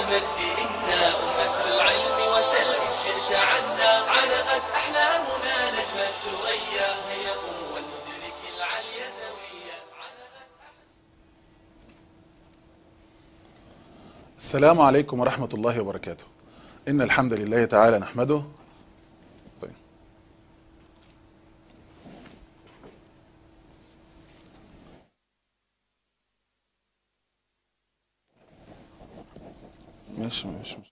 والمجد إنا أمة العلم وسل إن شئت عنا علقت أحلامنا نجم الثريا هيا قم والمدرك العلي سويا علقت السلام عليكم ورحمة الله وبركاته إن الحمد لله تعالى نحمده طيب. ماشي ماشي ماشي.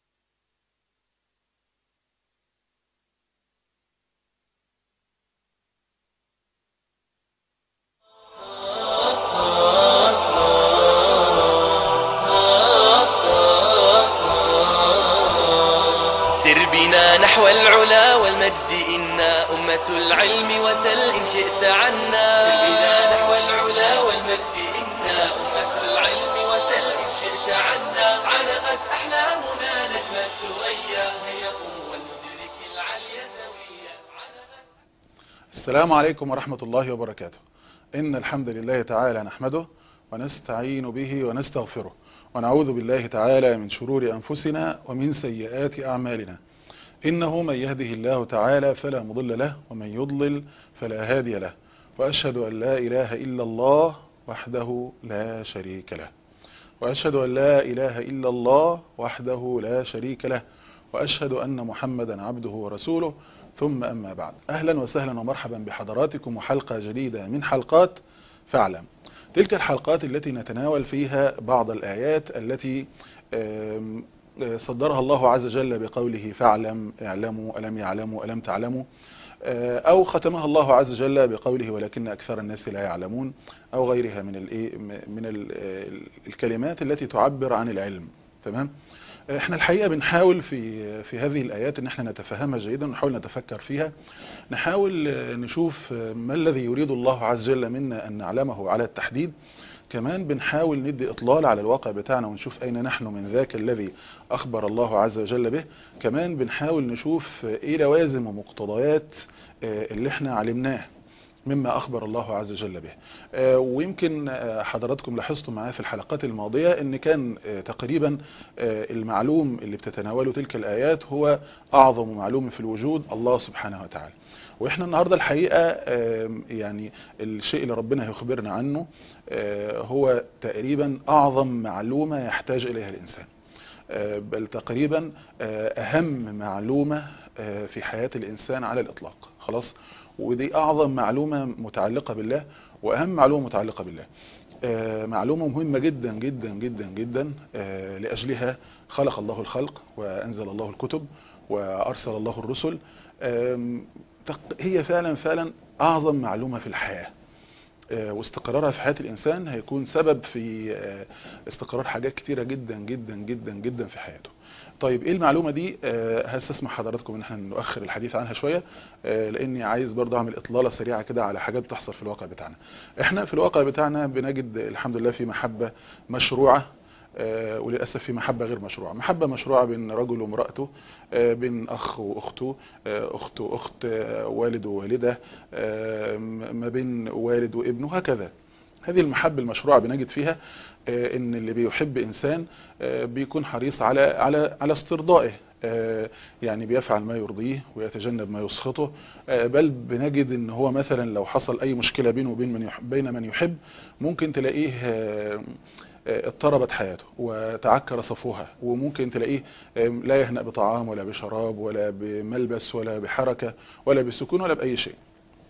سر بنا نحو العلا والمجد إنا أمة العلم وسل إن شئت عنا سر بنا نحو العلا والمجد إنا أمة العلم وسل إن شئت عنا علقت أحلامنا نجم الثريا هيا قم والمدرك العلي سويا علقت السلام عليكم ورحمة الله وبركاته إن الحمد لله تعالى نحمده ونستعين به ونستغفره ونعوذ بالله تعالى من شرور أنفسنا ومن سيئات أعمالنا إنه من يهده الله تعالى فلا مضل له ومن يضلل فلا هادي له وأشهد أن لا إله إلا الله وحده لا شريك له وأشهد أن لا إله إلا الله وحده لا شريك له وأشهد أن محمدا عبده ورسوله ثم أما بعد أهلا وسهلا ومرحبا بحضراتكم وحلقة جديدة من حلقات فاعلم تلك الحلقات التي نتناول فيها بعض الآيات التي آم، آه، صدرها الله عز وجل بقوله فاعلم اعلموا ألم يعلموا ألم تعلموا آه، أو ختمها الله عز وجل بقوله ولكن أكثر الناس لا يعلمون أو غيرها من الإيه من ال- آه، الكلمات التي تعبر عن العلم تمام احنا الحقيقة بنحاول في في هذه الآيات ان احنا نتفهمها جيدا ونحاول نتفكر فيها نحاول آه، نشوف آه، ما الذي يريد الله عز وجل منا أن نعلمه على التحديد كمان بنحاول ندي إطلال على الواقع بتاعنا ونشوف أين نحن من ذاك الذي أخبر الله عز وجل به كمان بنحاول نشوف آه، إيه لوازم ومقتضيات آه، اللي احنا علمناه مما أخبر الله عز وجل به آه، ويمكن آه، حضراتكم لاحظتم معايا في الحلقات الماضية ان كان آه، تقريبا آه، المعلوم اللي بتتناوله تلك الآيات هو أعظم معلوم في الوجود الله سبحانه وتعالى واحنا النهاردة الحقيقة آم، يعني الشيء اللي ربنا هيخبرنا عنه آه، هو تقريبا أعظم معلومة يحتاج إليها الإنسان آه، بل تقريبا آه، أهم معلومة آه، في حياة الإنسان على الإطلاق خلاص ودي أعظم معلومة متعلقة بالله وأهم معلومة متعلقة بالله آه، معلومة مهمة جدا جدا جدا جدا آه، لأجلها خلق الله الخلق وأنزل الله الكتب وأرسل الله الرسل آم، تق- هي فعلا فعلا أعظم معلومة في الحياة آه، واستقرارها في حياة الإنسان هيكون سبب في آه، استقرار حاجات كتيرة جدا جدا جدا جدا في حياته طيب ايه المعلومة دي آه، هستسمح حضراتكم ان احنا نؤخر الحديث عنها شوية آه، لاني عايز برضه اعمل اطلالة سريعة كده على حاجات بتحصل في الواقع بتاعنا احنا في الواقع بتاعنا بنجد الحمد لله في محبة مشروعة آه، وللأسف في محبة غير مشروعة محبة مشروعة بين رجل وامرأته آه، بين أخ وأخته آه، أخت وأخت آه، والد ووالدة آه، م- ما بين والد وابنه هكذا هذه المحبة المشروعة بنجد فيها آه، ان اللي بيحب انسان آه، بيكون حريص على على على استرضائه آه، يعني بيفعل ما يرضيه ويتجنب ما يسخطه آه، بل بنجد ان هو مثلا لو حصل اي مشكلة بينه وبين من يحب بين من يحب ممكن تلاقيه آه، آه، اضطربت حياته وتعكر صفوها وممكن تلاقيه آه، لا يهنأ بطعام ولا بشراب ولا بملبس ولا بحركة ولا بسكون ولا بأي شيء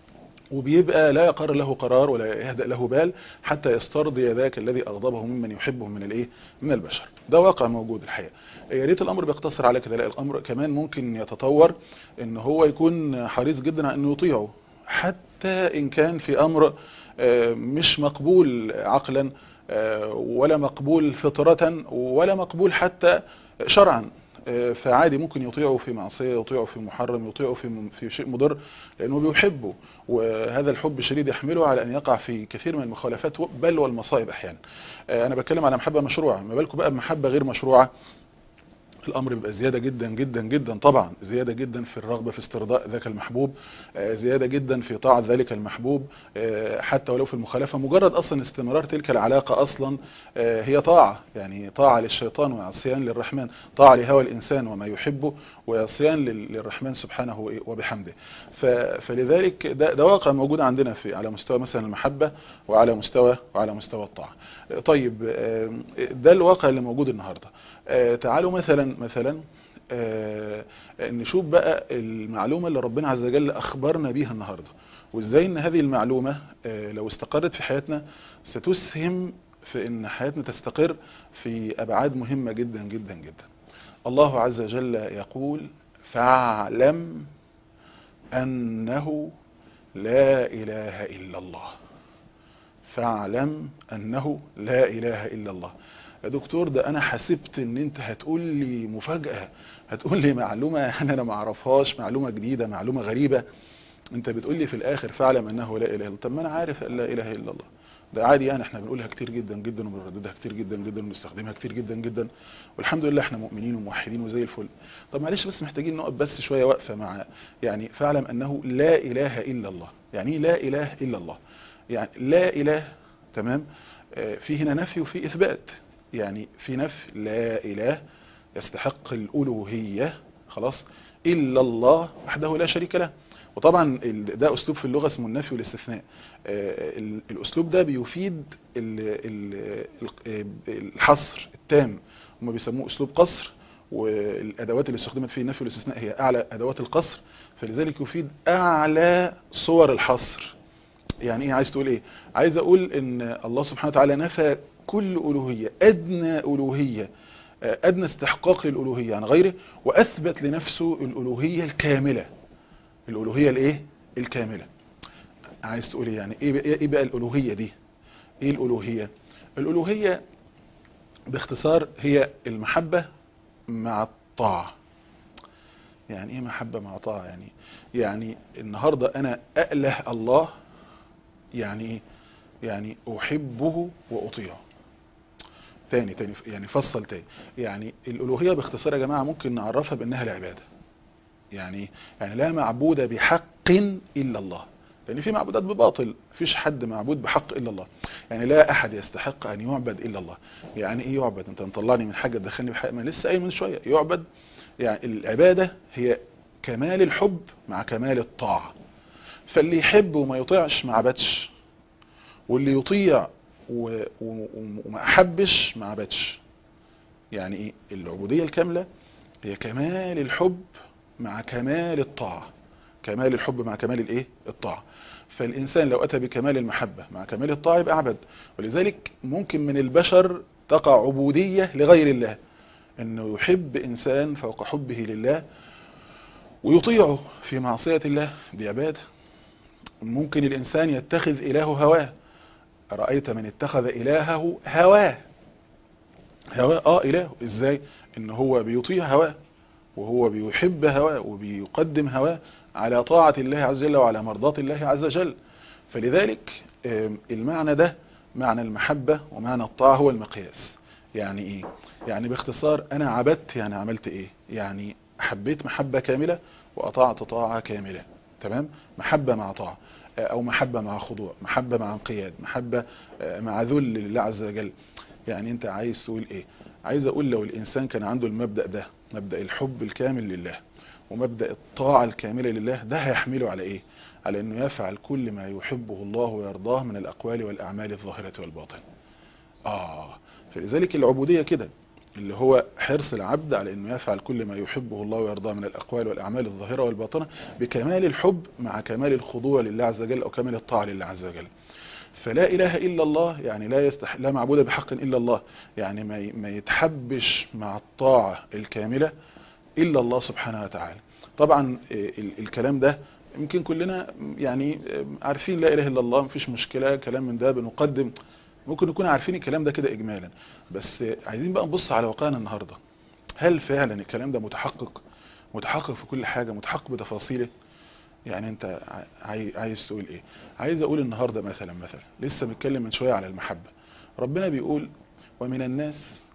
وبيبقى لا يقر له قرار ولا يهدأ له بال حتى يسترضي ذاك الذي أغضبه ممن يحبه من الايه من البشر ده واقع موجود الحقيقة يا ريت الامر بيقتصر على كده لا الامر كمان ممكن يتطور ان هو يكون حريص جدا على انه يطيعه حتى ان كان في امر آه، مش مقبول عقلا آه، ولا مقبول فطرة ولا مقبول حتى شرعا آه، فعادي ممكن يطيعه في معصية يطيعه في محرم يطيعه في في شيء مضر لأنه بيحبه وهذا الحب الشديد يحمله على أن يقع في كثير من المخالفات بل والمصائب أحيانا آه، أنا بتكلم على محبة مشروعة ما بالكم بقى بمحبة غير مشروعة الامر بيبقى زياده جدا جدا جدا طبعا زياده جدا في الرغبه في استرضاء ذاك المحبوب آه، زياده جدا في طاعه ذلك المحبوب آه، حتى ولو في المخالفه مجرد اصلا استمرار تلك العلاقه اصلا آه، هي طاعه يعني طاعه للشيطان وعصيان للرحمن طاعه لهوى الانسان وما يحبه وعصيان لل- للرحمن سبحانه وبحمده ف- فلذلك ده, ده واقع موجود عندنا في على مستوى مثلا المحبه وعلى مستوى وعلى مستوى الطاعه طيب آه، ده الواقع اللي موجود النهارده آه، تعالوا مثلا مثلا آه، نشوف بقى المعلومة اللي ربنا عز وجل أخبرنا بيها النهاردة وإزاي إن هذه المعلومة آه، لو استقرت في حياتنا ستسهم في إن حياتنا تستقر في أبعاد مهمة جدا جدا جدا الله عز وجل يقول فاعلم أنه لا إله إلا الله فاعلم أنه لا إله إلا الله يا دكتور ده انا حسبت ان انت هتقول لي مفاجأة هتقول لي معلومة يعني انا ما اعرفهاش معلومة جديدة معلومة غريبة انت بتقول لي في الاخر فاعلم انه لا اله الا الله طب ما انا عارف ان لا اله الا الله ده عادي يعني احنا بنقولها كتير جدا جدا وبنرددها كتير جدا جدا وبنستخدمها كتير جدا جدا والحمد لله احنا مؤمنين وموحدين وزي الفل طب معلش بس محتاجين نقف بس شوية وقفة مع يعني فاعلم انه لا اله الا الله يعني ايه لا اله الا الله يعني لا اله تمام آه، في هنا نفي وفي اثبات يعني في نفي لا اله يستحق الالوهيه خلاص الا الله وحده لا شريك له وطبعا ال- ده اسلوب في اللغه اسمه النفي والاستثناء آه، ال- الاسلوب ده بيفيد ال- ال- ال- الحصر التام هم بيسموه اسلوب قصر والادوات اللي استخدمت فيه النفي والاستثناء هي اعلى ادوات القصر فلذلك يفيد اعلى صور الحصر يعني ايه عايز تقول ايه عايز اقول ان الله سبحانه وتعالى نفى كل الوهيه ادنى الوهيه آه، ادنى استحقاق للالوهيه عن غيره واثبت لنفسه الالوهيه الكامله الالوهيه الايه الكامله عايز تقول ايه يعني ايه بقى, إيه بقى الالوهيه دي ايه الالوهيه الالوهيه باختصار هي المحبه مع الطاعه يعني ايه محبه مع طاعه يعني يعني النهارده انا اله الله يعني ايه يعني احبه واطيعه تاني تاني يعني فصل تاني يعني الالوهيه باختصار يا جماعه ممكن نعرفها بانها العباده يعني إيه؟ يعني لا معبود بحق الا الله لان في معبودات بباطل مفيش حد معبود بحق الا الله يعني لا احد يستحق ان يعبد الا الله يعني ايه يعبد انت مطلعني من حاجه تدخلني بحق ما لسه قايل من شويه يعبد يعني العباده هي كمال الحب مع كمال الطاعه فاللي يحب وما يطيعش ما عبدش واللي يطيع و- و- وما احبش ما عبدش يعني ايه العبوديه الكامله هي كمال الحب مع كمال الطاعه كمال الحب مع كمال الايه الطاعه فالانسان لو اتى بكمال المحبه مع كمال الطاعه يبقى عبد ولذلك ممكن من البشر تقع عبوديه لغير الله انه يحب انسان فوق حبه لله ويطيعه في معصيه الله دي عباده ممكن الانسان يتخذ اله هواه رأيت من اتخذ إلهه هواه هواه اه إله ازاي ان هو بيطيع هواه وهو بيحب هواه وبيقدم هواه على طاعة الله عز وجل وعلى مرضاة الله عز وجل فلذلك آم، المعنى ده معنى المحبة ومعنى الطاعة هو المقياس يعني ايه يعني باختصار انا عبدت يعني عملت ايه يعني حبيت محبة كاملة واطعت طاعة كاملة تمام محبة مع طاعة آه، او محبة مع خضوع محبة مع انقياد محبة آه، مع ذل لله عز وجل يعني انت عايز تقول ايه عايز اقول لو الانسان كان عنده المبدأ ده مبدأ الحب الكامل لله ومبدأ الطاعة الكاملة لله ده هيحمله على ايه على انه يفعل كل ما يحبه الله ويرضاه من الاقوال والاعمال الظاهرة والباطن اه فلذلك العبودية كده اللي هو حرص العبد على انه يفعل كل ما يحبه الله ويرضاه من الاقوال والاعمال الظاهرة والباطنة بكمال الحب مع كمال الخضوع لله عز وجل او كمال الطاعة لله عز وجل فلا اله الا الله يعني لا يستح لا معبود بحق الا الله يعني ما ي- ما يتحبش مع الطاعة الكاملة الا الله سبحانه وتعالى طبعا ال- ال- الكلام ده يمكن كلنا يعني عارفين لا اله الا الله مفيش مشكلة كلام من ده بنقدم ممكن نكون عارفين الكلام ده كده اجمالا بس عايزين بقى نبص على واقعنا النهارده هل فعلا الكلام ده متحقق متحقق في كل حاجة متحقق بتفاصيله يعني انت عاي- عايز تقول ايه عايز اقول النهاردة مثلا مثلا لسه بنتكلم من شوية على المحبة ربنا بيقول ومن الناس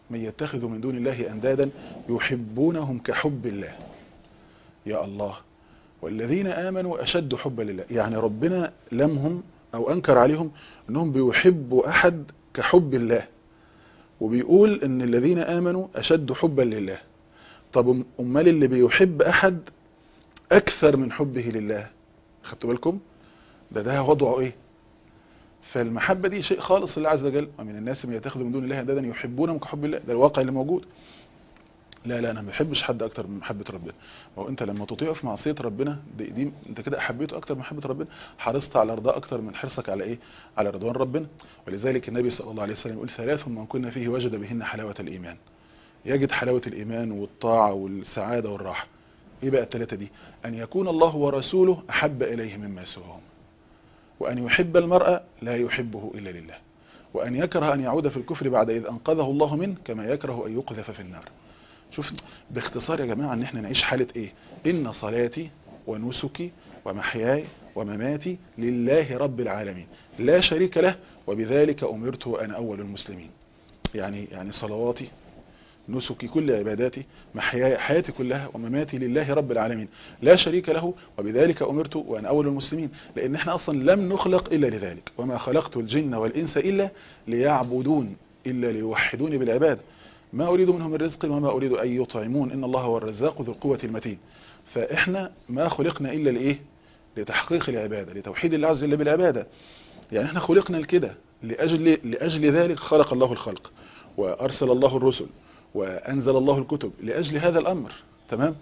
من يتخذ من دون الله أندادا يحبونهم كحب الله يا الله والذين آمنوا أشد حبا لله يعني ربنا لمهم أو أنكر عليهم أنهم بيحبوا أحد كحب الله وبيقول أن الذين آمنوا أشد حبا لله طب أمال اللي بيحب أحد أكثر من حبه لله خدتوا بالكم ده ده وضعه إيه فالمحبة دي شيء خالص لله عز وجل ومن الناس من يتخذ من دون الله اندادا يحبونهم كحب الله ده الواقع اللي موجود لا لا انا ما بحبش حد اكتر من محبه ربنا هو انت لما تطيعه في معصيه ربنا دي, دي انت كده حبيته اكتر من محبه ربنا حرصت على رضاه اكتر من حرصك على ايه على رضوان ربنا ولذلك النبي صلى الله عليه وسلم يقول ثلاث من كنا فيه وجد بهن حلاوه الايمان يجد حلاوه الايمان والطاعه والسعاده والراحه ايه بقى الثلاثه دي ان يكون الله ورسوله احب اليه مما سواهم وان يحب المرء لا يحبه الا لله وان يكره ان يعود في الكفر بعد اذ انقذه الله منه كما يكره ان يقذف في النار شوف باختصار يا جماعة ان احنا نعيش حالة ايه ان صلاتي ونسكي ومحياي ومماتي لله رب العالمين لا شريك له وبذلك امرت وانا اول المسلمين يعني يعني صلواتي نسكي كل عباداتي محياي حياتي كلها ومماتي لله رب العالمين لا شريك له وبذلك امرت وانا اول المسلمين لان احنا اصلا لم نخلق الا لذلك وما خلقت الجن والانس الا ليعبدون الا ليوحدوني بالعباده ما أريد منهم من رزق وما أريد أن يطعمون إن الله هو الرزاق ذو القوة المتين فإحنا ما خلقنا إلا لإيه لتحقيق العبادة لتوحيد الله عز وجل بالعبادة يعني إحنا خلقنا لكده لأجل, لأجل ذلك خلق الله الخلق وأرسل الله الرسل وأنزل الله الكتب لأجل هذا الأمر تمام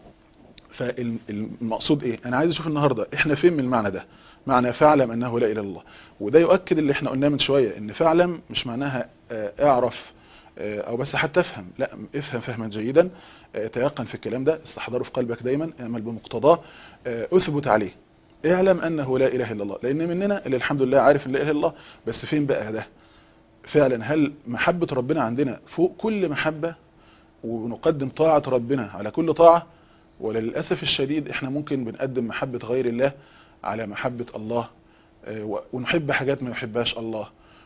فالمقصود إيه أنا عايز أشوف النهاردة إحنا فين من المعنى ده معنى فاعلم أنه لا إله إلا الله وده يؤكد اللي إحنا قلناه من شوية إن فاعلم مش معناها اعرف او بس حتى افهم لا افهم فهما جيدا تيقن في الكلام ده استحضره في قلبك دايما اعمل بمقتضاه اثبت عليه اعلم انه لا اله الا الله لان مننا اللي الحمد لله عارف ان لا اله الا الله بس فين بقى ده فعلا هل محبة ربنا عندنا فوق كل محبة ونقدم طاعة ربنا على كل طاعة وللأسف الشديد احنا ممكن بنقدم محبة غير الله على محبة الله ونحب حاجات ما يحبهاش الله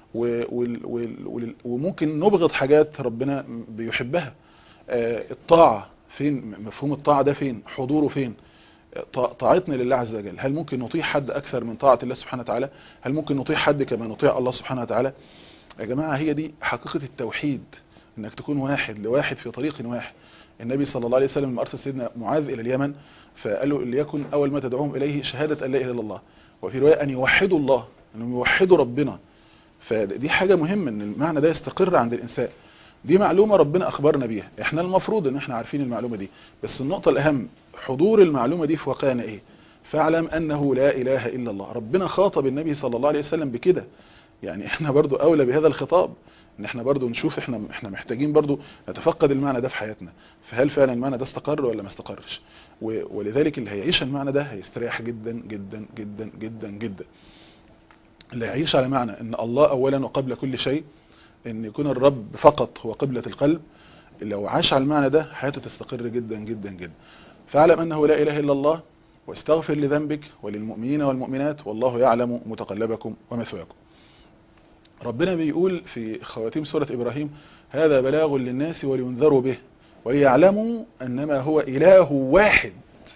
وممكن نبغض حاجات ربنا بيحبها الطاعة فين مفهوم الطاعة ده فين حضوره فين طاعتنا لله عز وجل هل ممكن نطيع حد أكثر من طاعة الله سبحانه وتعالى هل ممكن نطيع حد كما نطيع الله سبحانه وتعالى يا جماعة هي دي حقيقة التوحيد انك تكون واحد لواحد في طريق واحد النبي صلى الله عليه وسلم لما ارسل سيدنا معاذ الى اليمن فقال له ليكن اول ما تدعوهم اليه شهادة ان لا اله الا الله وفي رواية ان يوحدوا الله انهم يوحدوا ربنا فدي حاجة مهمة ان المعنى ده يستقر عند الانسان دي معلومة ربنا اخبرنا بيها احنا المفروض ان احنا عارفين المعلومة دي بس النقطة الاهم حضور المعلومة دي في واقعنا ايه فاعلم انه لا اله الا الله ربنا خاطب النبي صلى الله عليه وسلم بكده يعني احنا برضو اولى بهذا الخطاب ان احنا برضو نشوف احنا احنا محتاجين برضو نتفقد المعنى ده في حياتنا فهل فعلا المعنى ده استقر ولا ما استقرش ولذلك اللي هيعيش المعنى ده هيستريح جدا جدا جدا جدا جدا اللي هيعيش على معنى ان الله اولا وقبل كل شيء ان يكون الرب فقط هو قبلة القلب لو عاش على المعنى ده حياته تستقر جدا جدا جدا فاعلم انه لا اله الا الله واستغفر لذنبك وللمؤمنين والمؤمنات والله يعلم متقلبكم ومثواكم ربنا بيقول في خواتيم سورة إبراهيم هذا بلاغ للناس ولينذروا به وليعلموا أنما هو إله واحد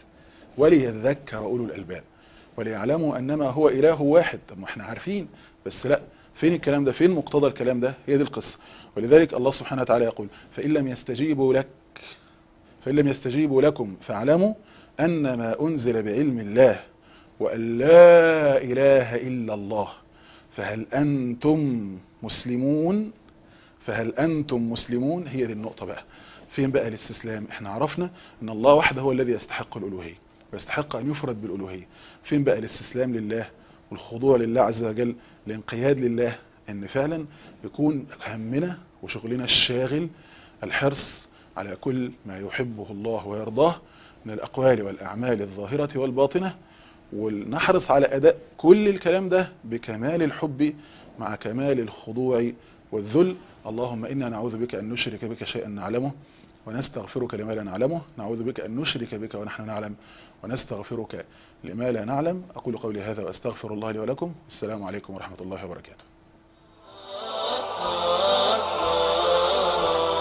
وليذكر أولو الألباب وليعلموا أنما هو إله واحد طب ما احنا عارفين بس لا فين الكلام ده فين مقتضى الكلام ده هي دي القصة ولذلك الله سبحانه وتعالى يقول فإن لم يستجيبوا لك فإن لم يستجيبوا لكم فاعلموا أن ما أنزل بعلم الله وأن لا إله إلا الله فهل أنتم مسلمون فهل أنتم مسلمون هي دي النقطة بقى فين بقى الاستسلام احنا عرفنا ان الله وحده هو الذي يستحق الألوهية ويستحق أن يفرد بالألوهية فين بقى الاستسلام لله والخضوع لله عز وجل الانقياد لله ان فعلا يكون همنا وشغلنا الشاغل الحرص على كل ما يحبه الله ويرضاه من الأقوال والأعمال الظاهرة والباطنة ونحرص على أداء كل الكلام ده بكمال الحب مع كمال الخضوع والذل اللهم إنا نعوذ بك أن نشرك بك شيئا نعلمه ونستغفرك لما لا نعلمه نعوذ بك أن نشرك بك ونحن نعلم ونستغفرك لما لا نعلم أقول قولي هذا وأستغفر الله لي ولكم السلام عليكم ورحمة الله وبركاته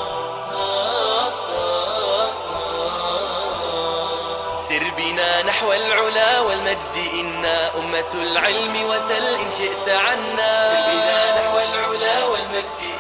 سر بنا نحو العلا والمجد إنا أمة العلم وسل إن شئت عنا سر بنا نحو العلا والمجد